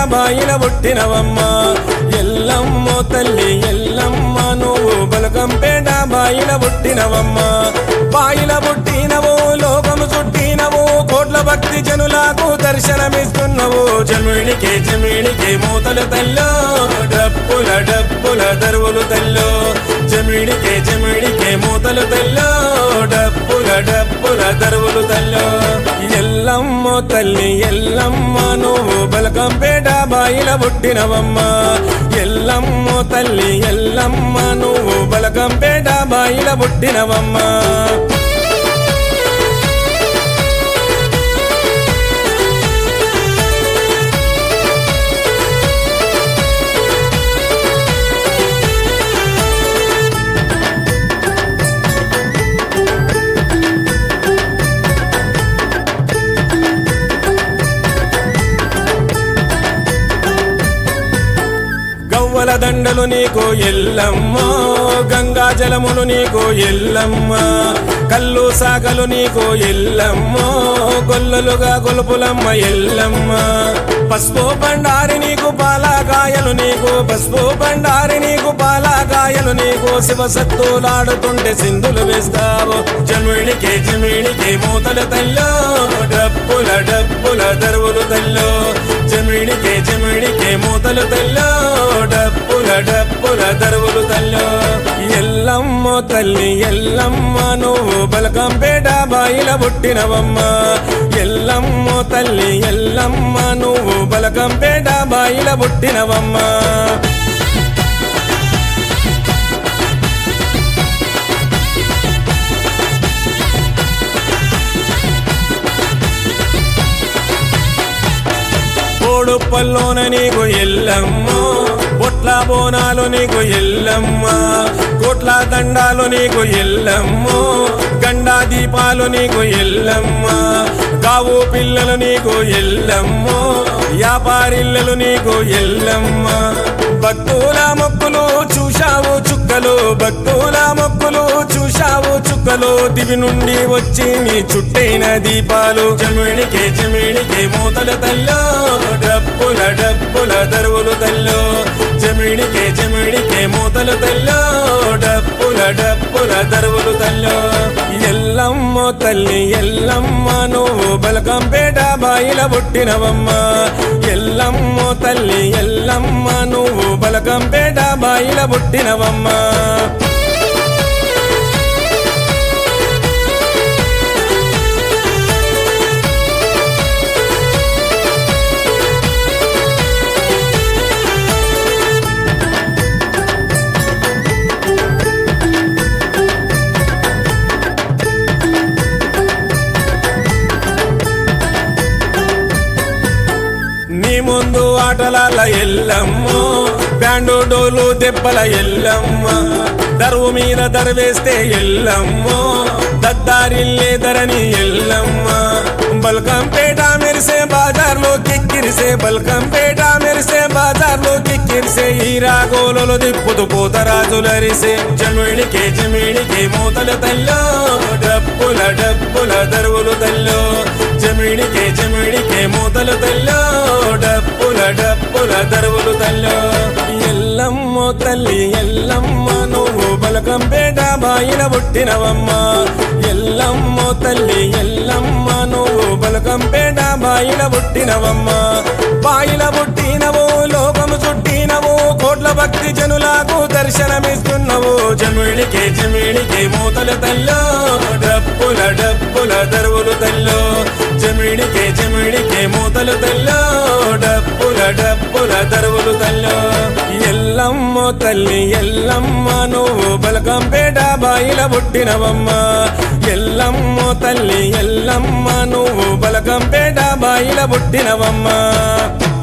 బాయిల పుట్టినవమ్మ ఎల్లమ్మ తల్లి ఎల్లమ్మ నువ్వు బలకంపేట బాయిల పుట్టినవమ్మ బాయిల పుట్టినవు లోకము చుట్టినవు కోట్ల భక్తి జనులకు దర్శనమిస్తున్నావు జమిడికే జమిడికే మూతలు తల్లో డప్పుల డప్పుల దరువులు తల్లో జమిడికే జమిడికే మూతలు తల్లో డప్పుల డప్పుల దరువులు తల్లో ఎల్లమ్మ తల్లి ఎల్లమ్మ నువ్వు బలకంపేట బాయిల పుట్టినవమ్మ ఎల్లమ్మ తల్లి ఎల్లమ్మ నువ్వు బలకంపేట బాయిల పుట్టినవమ్మ గవ్వల దండలు నీకు ఎల్లమ్మ గంగా జలములు నీకు ఎల్లమ్మ కల్లు సాగలు నీకు ఎల్లమ్మ గొల్లలుగా గొలుపులమ్మ ఎల్లమ్మ పసుపు బండారి నీకు పాలకాయలు నీకు పసుపు బండారి నీకు పాలకాయలు నీకు శివసత్తులాడుతుంటే సింధులు వేస్తావు జమిడికే జమిడికే మూతలు తల్లో డప్పుల డప్పుల దరువులు తల్లో జమిడికే జమిడికే మూతలు తల్లో డప్పుల డప్పుల దరువులు తల్లో ఎల్లమ్మ తల్లి ఎల్లమ్మ నువ్వు బలకంపేట బాయిల పుట్టినవమ్మ ఎల్లమ్మ తల్లి ఎల్లమ్మ నువ్వు బలకంపేట బాయిల పుట్టినవమ్మ కోడు పల్లోన నీకు ఎల్లమ్మ బొట్ల బోనాలు నీకు ఎల్లమ్మ కోట్ల దండాలు నీకు ఎల్లమ్మ గండా దీపాలు నీకు ఎల్లమ్మ కావు పిల్లలు నీకు ఎల్లమ్మ వ్యాపారిల్లలు నీకు ఎల్లమ్మ భక్తుల మొక్కులు చూశావు చుక్కలు భక్తుల మొక్కులు చూశావు చుక్కలు దివి నుండి వచ్చి నీ చుట్టైన దీపాలు జమిడికే జమిడికే మూతల తల్లో డప్పుల డప్పుల దరువులు తల్లో జమిడికే జమిడికే మూతలు తల్లో డప్పుల డప్పుల దరువులు తల్లో ఎల్లమ్మ తల్లి ఎల్లమ్మ నువ్వు బలకంపేట బాయిల పుట్టినవమ్మ ఎల్లమ్మ తల్లి ఎల్లమ్మ నువ్వు బలకంపేట బాయిల పుట్టినవమ్మ నీ ముందు ఆటలాల ఎల్లమ్మ బ్యాండు డోలు దెబ్బల ఎల్లమ్మ దరువు మీద దరవేస్తే ఎల్లమ్మ దద్దారిల్లే ధరని ఎల్లమ్మ బల్కంపేట మెరిసే బాజార్లో కిక్కిరిసే బల్కంపేట మెరిసే బాజార్లో కిక్కిరిసే ఈ రాగోలలో దిప్పుతూ పోతరాజులరిసే జమిడికే జమిడికే మూతల తల్లో డప్పుల డప్పుల దరువులు తల్లో జమిడికే జమిడికే మూతలు తల్లో డప్పుల డప్పుల దరువులు తల్లో ఎల్లమ్మ తల్లి ఎల్లమ్మ నువ్వు బలకంపేట బాయిల పుట్టినవమ్మ ఎల్లమ్మ తల్లి ఎల్లమ్మ నువ్వు బలకంపేట బాయిల పుట్టినవమ్మ బాయిల పుట్టినవు లోకము చుట్టినవు కోట్ల భక్తి జనులకు దర్శనమిస్తున్నావు జమిడికే జమిడికే మూతలు తల్లో డప్పుల డప్పుల దరువులు తల్లో జమిడికే జమిడికే మూతలు తల్లో డప్పుల డప్పుల దరువులు తల్లో ఎల్లమ్మ తల్లి ఎల్లమ్మ నువ్వు బలకంపేట బాయిల పుట్టినవమ్మ ఎల్లమ్మ తల్లి ఎల్లమ్మ నువ్వు బలకంపేట బాయిల పుట్టినవమ్మ